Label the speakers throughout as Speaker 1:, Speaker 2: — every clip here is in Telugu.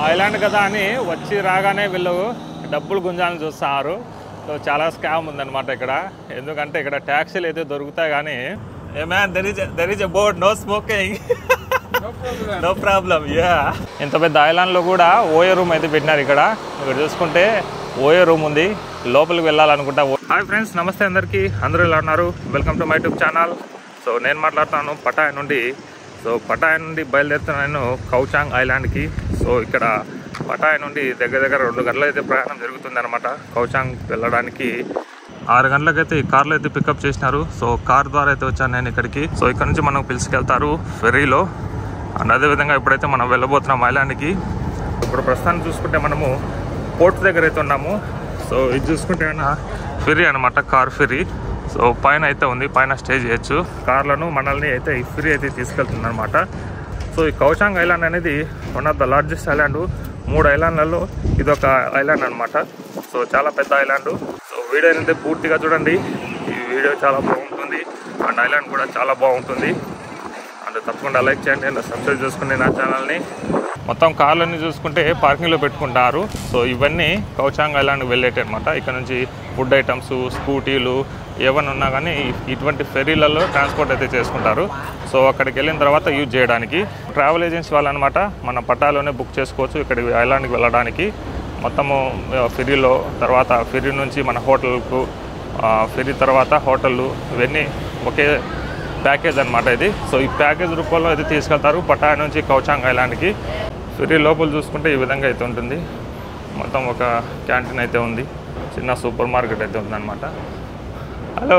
Speaker 1: ఐలాండ్ కదా అని వచ్చి రాగానే వీళ్ళు డబ్బులు గుంజాలని చూస్తున్నారు సో చాలా స్కామ్ ఉందన్నమాట ఇక్కడ ఎందుకంటే ఇక్కడ ట్యాక్సీలు అయితే దొరుకుతాయి కానీ a man there is there is a board no smoking no problem yeah ఇంత పెద్ద ఐలాండ్లో కూడా ఓయో రూమ్ అయితే పెట్టినారు ఇక్కడ ఇక్కడ చూసుకుంటే ఓయో రూమ్ ఉంది లోపలికి వెళ్ళాలనుకుంటా హాయ్ ఫ్రెండ్స్ నమస్తే అందరికీ అందరూ ఎలా ఉన్నారు welcome to my YouTube channel so నేను మాట్లాడుతాను పటాయ్ నుండి సో పటాయ్ నుండి బయలుదేరుతున్నాను నేను కౌచాంగ్ ఐలాండ్కి సో ఇక్కడ పటాయ్ నుండి దగ్గర దగ్గర రెండు గంటలు అయితే ప్రయాణం జరుగుతుంది అనమాట కౌచాంగ్ వెళ్ళడానికి ఆరు గంటలకైతే ఈ కార్లో అయితే పికప్ చేసినారు సో కార్ ద్వారా అయితే వచ్చాను నేను ఇక్కడికి సో ఇక్కడ నుంచి మనం పిలుచుకెళ్తారు ఫెర్రీలో అండ్ అదేవిధంగా ఇప్పుడైతే మనం వెళ్ళబోతున్నాం ఐలాండ్కి ఇప్పుడు ప్రస్తుతానికి చూసుకుంటే మనము పోర్ట్ దగ్గర అయితే ఉన్నాము సో ఇది చూసుకుంటే ఫెర్రీ అనమాట కార్ ఫెర్రీ సో పైన అయితే ఉంది పైన స్టే చేయొచ్చు కార్లను మనల్ని అయితే ఈ ఫెర్రీ అయితే తీసుకెళ్తుంది అనమాట సో ఈ కౌచాంగ్ ఐలాండ్ అనేది one of the largest island మూడు ఐలాండ్లలో ఇది ఒక ఐలాండ్ అనమాట సో చాలా పెద్ద ఐలాండ్ సో వీడియో అయితే పూర్తిగా చూడండి ఈ వీడియో చాలా బాగుంటుంది అండ్ ఐలాండ్ కూడా చాలా బాగుంటుంది అండ్ తప్పకుండా లైక్ చేయండి అండ్ సబ్స్క్రైబ్ చేసుకోండి నా ఛానల్ని మొత్తం కార్లన్నీ చూసుకుంటే పార్కింగ్లో పెట్టుకుంటారు సో ఇవన్నీ కౌచాంగ్ ఐలాండ్కి వెళ్ళేటి అనమాట ఇక్కడ నుంచి ఫుడ్ ఐటమ్స్ స్కూటీలు ఏమైనా ఉన్నా కానీ ఇటువంటి ఫెరీలలో ట్రాన్స్పోర్ట్ అయితే చేసుకుంటారు సో అక్కడికి వెళ్ళిన తర్వాత యూజ్ చేయడానికి ట్రావెల్ ఏజెన్సీ వాళ్ళు అనమాట మన పట్టాలోనే బుక్ చేసుకోవచ్చు ఇక్కడికి ఐలాండ్కి వెళ్ళడానికి మొత్తము ఆ, ఫెరీలో తర్వాత ఫెరీ నుంచి మన హోటల్కు ఆ, ఫెరీ తర్వాత హోటళ్ళు ఇవన్నీ ఒకే ప్యాకేజ్ అనమాట ఇది సో ఈ ప్యాకేజ్ రూపంలో అయితే తీసుకెళ్తారు పటాయా నుంచి కౌచాంగ్ ఐలాండ్కి ఫెరీ లోపల చూసుకుంటే ఈ విధంగా అయితే ఉంటుంది మొత్తం ఒక క్యాంటీన్ అయితే ఉంది చిన్న సూపర్ మార్కెట్ అయితే ఉందన్నమాట హలో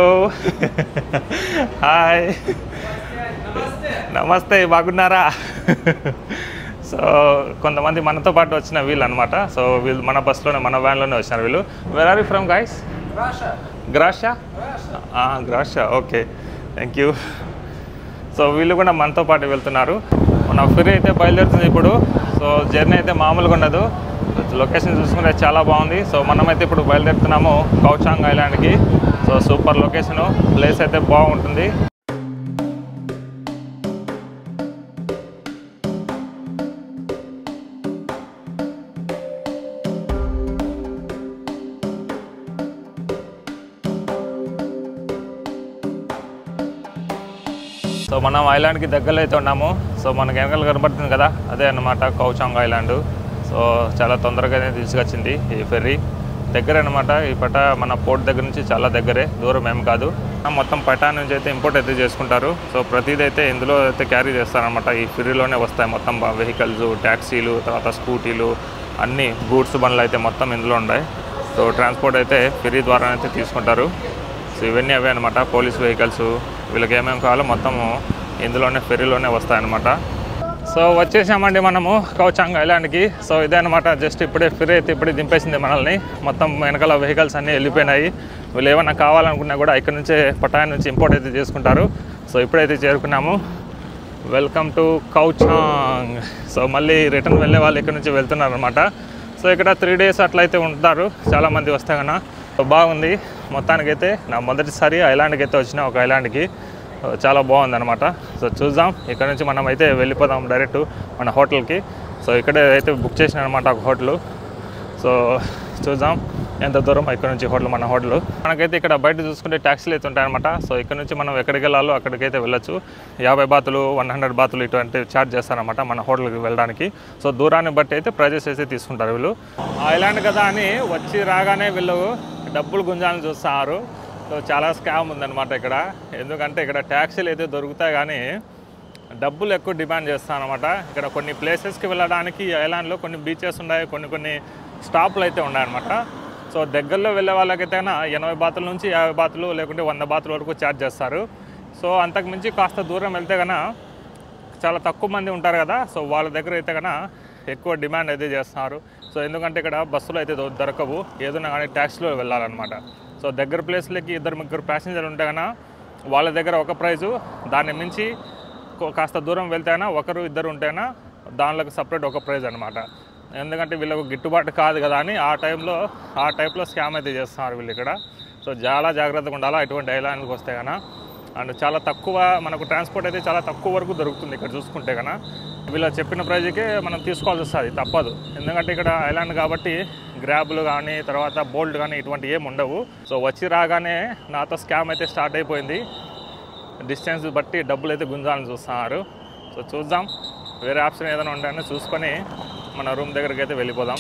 Speaker 1: హాయ్ నమస్తే బాగున్నారా సో కొంతమంది మనతో పాటు వచ్చిన వీళ్ళు అనమాట సో వీళ్ళు మన బస్సులోనే మన వ్యాన్లోనే వచ్చినారు వీళ్ళు where are you from guys గ్రాషా గ్రాషా ఓకే థ్యాంక్ యూ సో వీళ్ళు కూడా మనతో పాటు వెళ్తున్నారు మన ఫిరి అయితే బయలుదేరుతుంది ఇప్పుడు సో జర్నీ అయితే మామూలుగా ఉండదు లొకేషన్ చూసుకుంటే చాలా బాగుంది సో మనమైతే ఇప్పుడు బయలుదేరుతున్నాము కౌచాంగ్ ఐలాండ్కి సో సూపర్ లొకేషను ప్లేస్ అయితే బాగుంటుంది సో మనం ఐలాండ్కి దగ్గరలో అయితే ఉన్నాము సో మనకి వెనకాల కనబడుతుంది కదా అదే అన్నమాట కౌచాంగ్ ఐలాండ్ సో చాలా తొందరగానే తీసుకొచ్చింది ఈ ఫెర్రీ దగ్గర అనమాట ఈ పట మన పోర్ట్ దగ్గర నుంచి చాలా దగ్గరే దూరం ఏం కాదు మొత్తం పటా నుంచి అయితే ఇంపోర్ట్ అయితే చేసుకుంటారు సో ప్రతిదీ అయితే ఇందులో అయితే క్యారీ చేస్తారనమాట ఈ ఫెర్రీలోనే వస్తాయి మొత్తం వెహికల్స్ ట్యాక్సీలు తర్వాత స్కూటీలు అన్ని గూడ్స్ బండ్లు అయితే మొత్తం ఇందులో ఉన్నాయి సో ట్రాన్స్పోర్ట్ అయితే ఫెర్రీ ద్వారా అయితే తీసుకుంటారు సో ఇవన్నీ అవే అనమాట పోలీస్ వెహికల్స్ వీళ్ళకి ఏమేమి కావాలో మొత్తము ఇందులోనే ఫెరీలోనే వస్తాయన్నమాట సో వచ్చేసామండి మనము కౌచాంగ్ ఐలాండ్కి సో ఇదే అనమాట జస్ట్ ఇప్పుడే ఫెరీ అయితే ఇప్పుడే దింపేసింది మనల్ని మొత్తం వెనకాల వెహికల్స్ అన్నీ వెళ్ళిపోయినాయి వీళ్ళు ఏమన్నా కావాలనుకున్నా కూడా ఇక్కడ నుంచే పటాయా నుంచి ఇంపోర్ట్ అయితే చేసుకుంటారు సో ఇప్పుడైతే చేరుకున్నాము వెల్కమ్ టు కౌచాంగ్ సో మళ్ళీ రిటర్న్ వెళ్ళే వాళ్ళు ఇక్కడ నుంచి వెళ్తున్నారు అనమాట సో ఇక్కడ త్రీ డేస్ అట్లయితే ఉంటారు చాలామంది వస్తే కన్నా సో బాగుంది మొత్తానికైతే నా మొదటిసారి ఐలాండ్కి అయితే వచ్చిన ఒక ఐలాండ్కి సో చాలా బాగుంది అనమాట సో చూద్దాం ఇక్కడ నుంచి మనం అయితే వెళ్ళిపోదాం డైరెక్ట్ మన హోటల్కి సో ఇక్కడే అయితే బుక్ చేసిన అనమాట ఒక హోటల్ సో చూద్దాం ఎంత దూరం ఇక్కడ నుంచి హోటల్ మన హోటల్ మనకైతే ఇక్కడ బయట చూసుకుంటే ట్యాక్సీలు అయితే ఉంటాయన్నమాట సో ఇక్కడ నుంచి మనం ఎక్కడికి వెళ్ళాలో అక్కడికైతే వెళ్ళొచ్చు యాభై బాతులు వన్ హండ్రెడ్ బాతులు ఇటువంటి ఛార్జ్ చేస్తారనమాట మన హోటల్కి వెళ్ళడానికి సో దూరాన్ని బట్టి అయితే ప్రైజెస్ అయితే తీసుకుంటారు వీళ్ళు ఐలాండ్ కదా అని వచ్చి రాగానే వీళ్ళు డబ్బులు గుంజాలని చూస్తున్నారు సో చాలా స్కామ్ ఉందన్నమాట ఇక్కడ ఎందుకంటే ఇక్కడ ట్యాక్సీలు అయితే దొరుకుతాయి కానీ డబ్బులు ఎక్కువ డిమాండ్ చేస్తాను అనమాట ఇక్కడ కొన్ని ప్లేసెస్కి వెళ్ళడానికి ఈ ఐలాండ్లో కొన్ని బీచెస్ ఉన్నాయి కొన్ని కొన్ని స్టాప్లు అయితే ఉన్నాయన్నమాట సో దగ్గరలో వెళ్ళే వాళ్ళకైతే ఎనభై బాతుల నుంచి యాభై బాతులు లేకుంటే వంద బాతుల వరకు ఛార్జ్ చేస్తారు సో అంతకు మించి కాస్త దూరం వెళ్తే కన్నా చాలా తక్కువ మంది ఉంటారు కదా సో వాళ్ళ దగ్గర అయితే కన్నా ఎక్కువ డిమాండ్ అయితే చేస్తున్నారు సో ఎందుకంటే ఇక్కడ బస్సులు అయితే దొ- దొరకవు ఏదైనా కానీ ట్యాక్సీలో వెళ్ళాలన్నమాట సో దగ్గర ప్లేస్లకి ఇద్దరు ముగ్గురు ప్యాసింజర్లు ఉంటే కన్నా వాళ్ళ దగ్గర ఒక ప్రైజు దాన్ని మించి కో- కాస్త దూరం వెళ్తేనా ఒకరు ఇద్దరు ఉంటేనా దానిలోకి సపరేట్ ఒక ప్రైజ్ అనమాట ఎందుకంటే వీళ్ళకు గిట్టుబాటు కాదు కదా అని ఆ టైంలో ఆ టైప్లో స్కామ్ అయితే చేస్తున్నారు వీళ్ళు ఇక్కడ సో చాలా జాగ్రత్తగా ఉండాలా ఇటువంటి ఐలాండ్కి వస్తే కన్నా అండ్ చాలా తక్కువ మనకు ట్రాన్స్పోర్ట్ అయితే చాలా తక్కువ వరకు దొరుకుతుంది ఇక్కడ చూసుకుంటే కన్నా వీళ్ళు చెప్పిన ప్రైజ్కే మనం తీసుకోవాల్సి వస్తుంది తప్పదు ఎందుకంటే ఇక్కడ ఐలాండ్ కాబట్టి గ్రాబ్లు కానీ తర్వాత బోల్ట్ కానీ ఇటువంటి ఏమి ఉండవు సో వచ్చి రాగానే నాతో స్కామ్ అయితే స్టార్ట్ అయిపోయింది డిస్టెన్స్ బట్టి డబ్బులు అయితే గుంజాలని చూస్తున్నారు సో చూద్దాం వేరే ఆప్షన్ ఏదైనా ఉంటే చూసుకొని మన రూమ్ దగ్గరికి అయితే వెళ్ళిపోదాం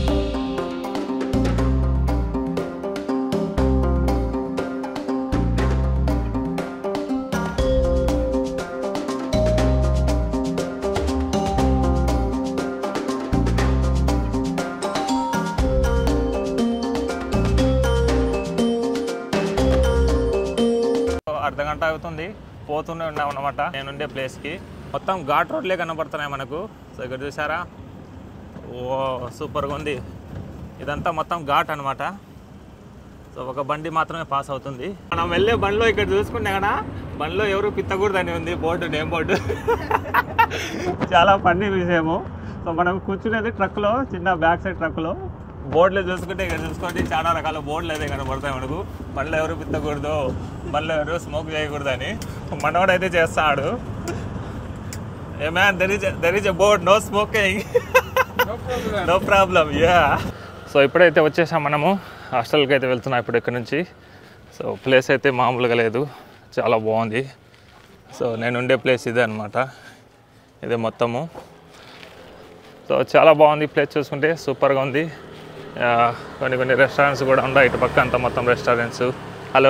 Speaker 1: అర్ధ గంట అవుతుంది పోతూనే ఉన్నాం అనమాట నేనుండే ప్లేస్కి మొత్తం ఘాట్ రోడ్లే కనబడుతున్నాయి మనకు సో ఇక్కడ చూసారా ఓ సూపర్గా ఉంది ఇదంతా మొత్తం ఘాట్ అనమాట సో ఒక బండి మాత్రమే పాస్ అవుతుంది మనం వెళ్ళే బండిలో ఇక్కడ చూసుకుంటే కదా బండిలో ఎవరు పిత్తకూడదని ఉంది బోర్డు నేమ్ బోర్డు చాలా ఫన్నీ విషయము సో మనం కూర్చునేది ట్రక్లో చిన్న బ్యాక్ సైడ్ ట్రక్లో బోర్డులో చూసుకుంటే ఇక్కడ చూసుకోండి చాలా రకాల బోర్డులు అయితే కనబడతాయి మనకు బండ్లో ఎవరు పిత్తకూడదు బండ్లో ఎవరు స్మోక్ చేయకూడదు అని మనవాడు అయితే చేస్తాడు a man there is there is a board no smoking no problem yeah so ఇప్పుడైతే వచ్చేసాం మనము హాస్టల్కి అయితే వెళ్తున్నాం ఇప్పుడు ఇక్కడ నుంచి సో ప్లేస్ అయితే మామూలుగా లేదు చాలా బాగుంది సో నేను ఉండే ప్లేస్ ఇదే అనమాట ఇదే మొత్తము సో చాలా బాగుంది ప్లేస్ చూసుకుంటే సూపర్గా ఉంది ఆ, కొన్ని కొన్ని రెస్టారెంట్స్ కూడా ఉన్నాయి ఇటు పక్క అంతా మొత్తం రెస్టారెంట్స్ హలో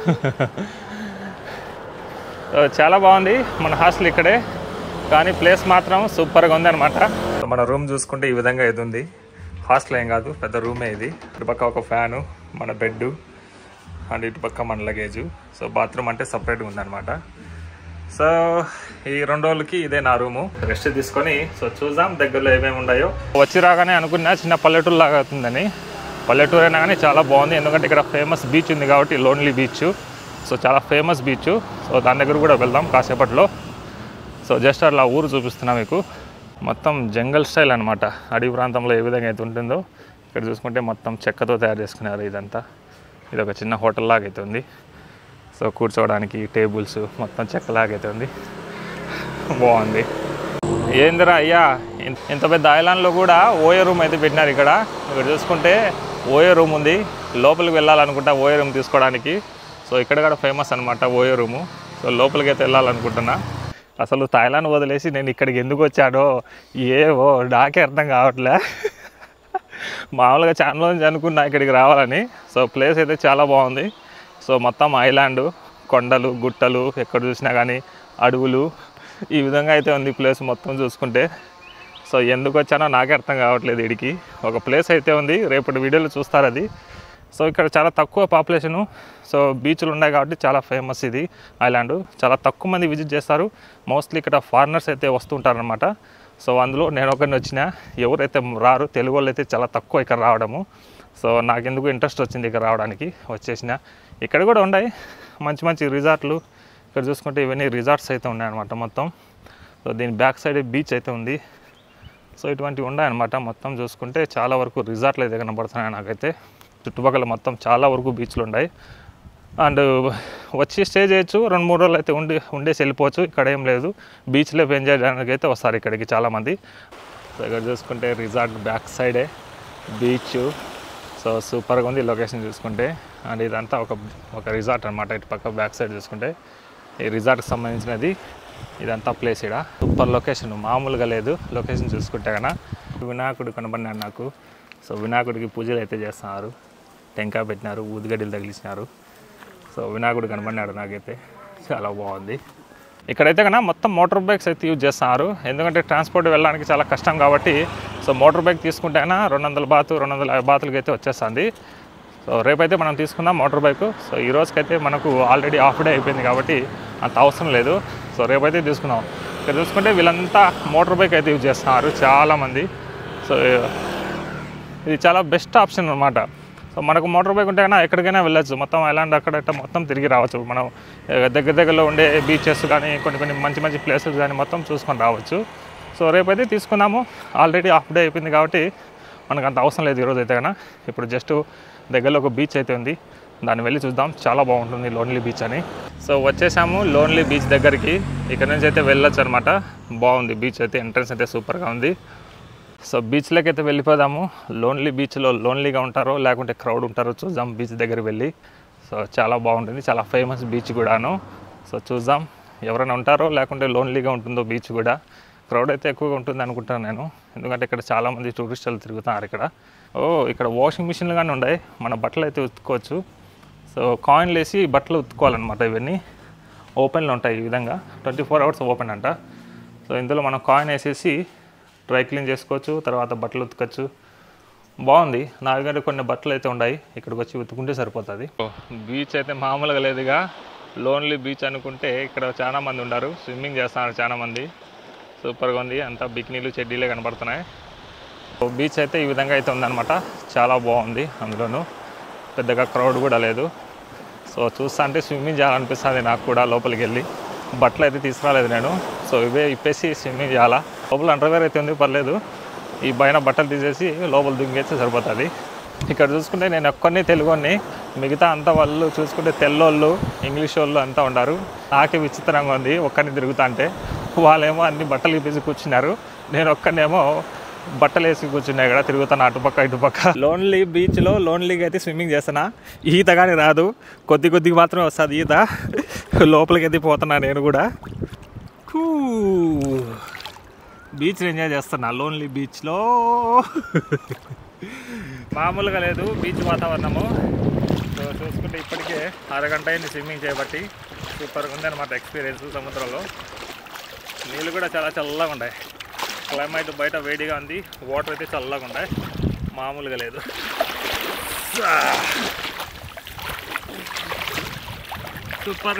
Speaker 1: సో చాలా బాగుంది మన హాస్టల్ ఇక్కడే కానీ ప్లేస్ మాత్రం సూపర్గా ఉంది అనమాట మన రూమ్ చూసుకుంటే ఈ విధంగా ఇది ఉంది హాస్టల్ ఏం కాదు పెద్ద రూమే ఇది ఇటు పక్క ఒక ఫ్యాను మన బెడ్ అండ్ ఇటు పక్క మన లగేజ్ సో బాత్రూమ్ అంటే సపరేట్గా ఉందన్నమాట సో ఈ రెండు రోజులకి ఇదే నా రూము రెస్ట్ తీసుకొని సో చూద్దాం దగ్గరలో ఏమేమి ఉన్నాయో వచ్చి రాగానే అనుకున్నా చిన్న పల్లెటూరు లాగా అవుతుందని పల్లెటూరు అయినా కానీ చాలా బాగుంది ఎందుకంటే ఇక్కడ ఫేమస్ బీచ్ ఉంది కాబట్టి లోన్లీ బీచ్ సో చాలా ఫేమస్ బీచ్ సో దాని దగ్గర కూడా వెళ్దాం కాసేపట్లో సో జస్ట్ అట్లా ఊరు చూపిస్తున్నా మీకు మొత్తం జంగల్ స్టైల్ అనమాట అడవి ప్రాంతంలో ఏ విధంగా అయితే ఉంటుందో ఇక్కడ చూసుకుంటే మొత్తం చెక్కతో తయారు చేసుకున్నారు ఇదంతా ఇది ఒక చిన్న హోటల్ లాగా అయితే ఉంది సో కూర్చోవడానికి టేబుల్స్ మొత్తం చెక్కలాగా అయితే ఉంది బాగుంది ఏందిరా అయ్యా ఇన్- ఇంత పెద్ద ఐలాండ్లో కూడా ఓయే రూమ్ అయితే పెట్టినారు ఇక్కడ ఇక్కడ చూసుకుంటే ఓయే రూమ్ ఉంది లోపలికి వెళ్ళాలనుకుంటా ఓయే రూమ్ తీసుకోవడానికి సో ఇక్కడ కూడా ఫేమస్ అనమాట ఓయే రూము సో లోపలికి అయితే వెళ్ళాలనుకుంటున్నా అసలు థాయిలాండ్ వదిలేసి నేను ఇక్కడికి ఎందుకు వచ్చానో ఏవో నాకే అర్థం కావట్లే మామూలుగా ఛానల్ నుంచి అనుకున్నా ఇక్కడికి రావాలని సో ప్లేస్ అయితే చాలా బాగుంది సో మొత్తం ఐలాండ్ కొండలు గుట్టలు ఎక్కడ చూసినా కానీ అడవులు ఈ విధంగా అయితే ఉంది ప్లేస్ మొత్తం చూసుకుంటే సో ఎందుకు వచ్చానో నాకే అర్థం కావట్లేదు ఇడికి ఒక ప్లేస్ అయితే ఉంది రేపటి వీడియోలో చూస్తారు అది సో ఇక్కడ చాలా తక్కువ పాపులేషను సో బీచ్లు ఉన్నాయి కాబట్టి చాలా ఫేమస్ ఇది ఐలాండ్ చాలా తక్కువ మంది విజిట్ చేస్తారు మోస్ట్లీ ఇక్కడ ఫారినర్స్ అయితే వస్తుంటారనమాట సో అందులో నేను ఒకరిని వచ్చిన ఎవరైతే రారు తెలుగు వాళ్ళు అయితే చాలా తక్కువ ఇక్కడ రావడము సో నాకెందుకు ఇంట్రెస్ట్ వచ్చింది ఇక్కడ రావడానికి వచ్చేసిన ఇక్కడ కూడా ఉన్నాయి మంచి మంచి రిసార్ట్లు ఇక్కడ చూసుకుంటే ఇవన్నీ రిసార్ట్స్ అయితే ఉన్నాయన్నమాట మొత్తం సో దీని బ్యాక్ సైడ్ బీచ్ అయితే ఉంది సో ఇటువంటివి ఉన్నాయన్నమాట మొత్తం చూసుకుంటే చాలా వరకు రిసార్ట్లు అయితే కనబడుతున్నాయి నాకైతే చుట్టుపక్కల మొత్తం చాలా వరకు బీచ్లు ఉన్నాయి అండ్ వచ్చి స్టే చేయొచ్చు రెండు మూడు రోజులు అయితే ఉండి ఉండేసి వెళ్ళిపోవచ్చు ఇక్కడ ఏం లేదు బీచ్లో ఎంజాయ్ చేయడానికి అయితే వస్తారు ఇక్కడికి చాలామంది సో ఇక్కడ చూసుకుంటే రిసార్ట్ బ్యాక్ సైడే బీచ్ సో సూపర్గా ఉంది లొకేషన్ చూసుకుంటే అండ్ ఇదంతా ఒక ఒక రిసార్ట్ అనమాట ఇటు పక్క బ్యాక్ సైడ్ చూసుకుంటే ఈ రిసార్ట్కి సంబంధించినది ఇదంతా ప్లేస్ ఇక్కడ సూపర్ లొకేషన్ మామూలుగా లేదు లొకేషన్ చూసుకుంటే కన్నా వినాయకుడు కనబడినాడు నాకు సో వినాయకుడికి పూజలు అయితే చేస్తున్నారు టెంకాయ పెట్టినారు ఊదిగడ్డలు తగిలించినారు సో వినాయకుడు కనబడినాడు నాకైతే చాలా బాగుంది ఇక్కడైతే కన్నా మొత్తం మోటార్ బైక్స్ అయితే యూజ్ చేస్తున్నారు ఎందుకంటే ట్రాన్స్పోర్ట్ వెళ్ళడానికి చాలా కష్టం కాబట్టి సో మోటార్ బైక్ తీసుకుంటే అయినా రెండు వందల బాతు రెండు వందల యాభై బాతులకి అయితే వచ్చేస్తుంది సో రేపైతే మనం తీసుకుందాం మోటార్ బైక్ సో ఈ రోజుకైతే మనకు ఆల్రెడీ హాఫ్ డే అయిపోయింది కాబట్టి అంత అవసరం లేదు సో రేపైతే తీసుకున్నాం ఇక్కడ చూసుకుంటే వీళ్ళంతా మోటార్ బైక్ అయితే యూజ్ చేస్తున్నారు చాలామంది సో ఇది చాలా బెస్ట్ ఆప్షన్ అనమాట సో మనకు మోటార్ బైక్ ఉంటే కన్నా ఎక్కడికైనా వెళ్ళొచ్చు మొత్తం ఎలాంటి అక్కడ ఇట్ట మొత్తం తిరిగి రావచ్చు మనం ఏ, దగ్గర దగ్గరలో ఉండే బీచెస్ కానీ కొన్ని కొన్ని మంచి మంచి ప్లేసెస్ కానీ మొత్తం చూసుకొని రావచ్చు సో రేపైతే తీసుకున్నాము ఆల్రెడీ హాఫ్ డే అయిపోయింది కాబట్టి మనకు అంత అవసరం లేదు ఈరోజు అయితే కన్నా ఇప్పుడు జస్ట్ దగ్గరలో ఒక బీచ్ అయితే ఉంది దాన్ని వెళ్ళి చూద్దాం చాలా బాగుంటుంది లోన్లీ బీచ్ అని సో వచ్చేసాము లోన్లీ బీచ్ దగ్గరికి ఇక్కడ నుంచి అయితే వెళ్ళొచ్చు అనమాట బాగుంది బీచ్ అయితే ఎంట్రన్స్ అయితే సూపర్గా ఉంది సో బీచ్లోకి అయితే వెళ్ళిపోదాము లోన్లీ బీచ్లో లోన్లీగా ఉంటారో లేకుంటే క్రౌడ్ ఉంటారో చూద్దాం బీచ్ దగ్గర వెళ్ళి సో చాలా బాగుంటుంది చాలా ఫేమస్ బీచ్ కూడాను సో చూద్దాం ఎవరైనా ఉంటారో లేకుంటే లోన్లీగా ఉంటుందో బీచ్ కూడా క్రౌడ్ అయితే ఎక్కువగా ఉంటుంది అనుకుంటాను నేను ఎందుకంటే ఇక్కడ చాలామంది టూరిస్టులు తిరుగుతున్నారు ఇక్కడ ఓ ఇక్కడ వాషింగ్ మిషన్లు కానీ ఉన్నాయి మన బట్టలు అయితే ఉతుక్కోవచ్చు సో కాయిన్లు వేసి బట్టలు ఉతుక్కోవాలన్నమాట ఇవన్నీ ఓపెన్లో ఉంటాయి ఈ విధంగా ట్వంటీ ఫోర్ అవర్స్ ఓపెన్ అంట సో ఇందులో మనం కాయిన్ వేసేసి డ్రై క్లీన్ చేసుకోవచ్చు తర్వాత బట్టలు ఉతకచ్చు బాగుంది నా దగ్గర కొన్ని బట్టలు అయితే ఉన్నాయి ఇక్కడికి వచ్చి ఉతుకుంటే సరిపోతుంది బీచ్ అయితే మామూలుగా లేదుగా లోన్లీ బీచ్ అనుకుంటే ఇక్కడ చాలా మంది ఉన్నారు స్విమ్మింగ్ చేస్తున్నారు చాలా మంది సూపర్గా ఉంది అంతా బికినీలు చెడ్డీలే కనబడుతున్నాయి సో బీచ్ అయితే ఈ విధంగా అయితే ఉందన్నమాట చాలా బాగుంది అందులోనూ పెద్దగా క్రౌడ్ కూడా లేదు సో చూస్తా అంటే స్విమ్మింగ్ చేయాలనిపిస్తుంది నాకు కూడా లోపలికి వెళ్ళి బట్టలు అయితే తీసుకురాలేదు నేను సో ఇవే ఇప్పేసి స్విమ్మింగ్ చేయాలా లోపల అండర్వేర్ అయితే ఉంది పర్లేదు ఈ పైన బట్టలు తీసేసి లోపల దుంగేస్తే సరిపోతుంది ఇక్కడ చూసుకుంటే నేను ఒక్కరిని తెలుగుని మిగతా అంతా వాళ్ళు చూసుకుంటే తెల్లోళ్ళు ఇంగ్లీష్ వాళ్ళు అంతా ఉన్నారు నాకే విచిత్రంగా ఉంది ఒక్కరిని తిరుగుతా అంటే వాళ్ళేమో అన్ని బట్టలు ఇప్పేసి కూర్చున్నారు నేను ఒక్కనేమో బట్టలు వేసి కూర్చున్నాయి కదా తిరుగుతాను అటుపక్క ఇటుపక్క లోన్లీ బీచ్లో లోన్లీగా అయితే స్విమ్మింగ్ చేస్తున్నా ఈత కానీ రాదు కొద్ది కొద్దిగా మాత్రమే వస్తుంది ఈత లోపలికి అయితే పోతున్నా నేను కూడా హూ. బీచ్ ఎంజాయ్ చేస్తున్నా లోన్లీ బీచ్లో మామూలుగా లేదు బీచ్ వాతావరణము సో చూసుకుంటే ఇప్పటికే అరగంట అయింది స్విమ్మింగ్ చేయబట్టి సూపర్గా ఉంది అనమాట ఎక్స్పీరియన్స్ సముద్రంలో నీళ్ళు కూడా చాలా చల్లగా ఉన్నాయి క్లైమేట్ బయట వేడిగా ఉంది వాటర్ అయితే చల్లగా ఉన్నాయి మామూలుగా లేదు సూపర్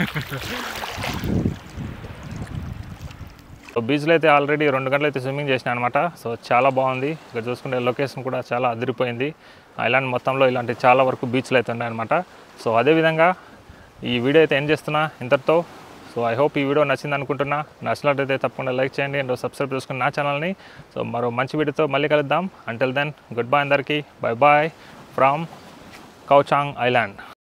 Speaker 1: సో బీచ్లో అయితే ఆల్రెడీ రెండు గంటలు అయితే స్విమ్మింగ్ చేసిన అనమాట సో చాలా బాగుంది ఇక్కడ చూసుకుంటే లొకేషన్ కూడా చాలా అదిరిపోయింది ఐలాండ్ మొత్తంలో ఇలాంటి చాలా వరకు బీచ్లు అయితే ఉన్నాయన్నమాట సో అదేవిధంగా ఈ వీడియో అయితే ఎండ్ చేస్తున్నా ఇంతటితో సో ఐ హోప్ ఈ వీడియో నచ్చింది అనుకుంటున్నా నచ్చినట్లయితే తప్పకుండా లైక్ చేయండి అండ్ సబ్స్క్రైబ్ చేసుకుని నా ఛానల్ని సో మరో మంచి వీడియోతో మళ్ళీ కలుద్దాం అంటిల్ దెన్ గుడ్ బాయ్ అందరికీ bye bye from Koh Chang island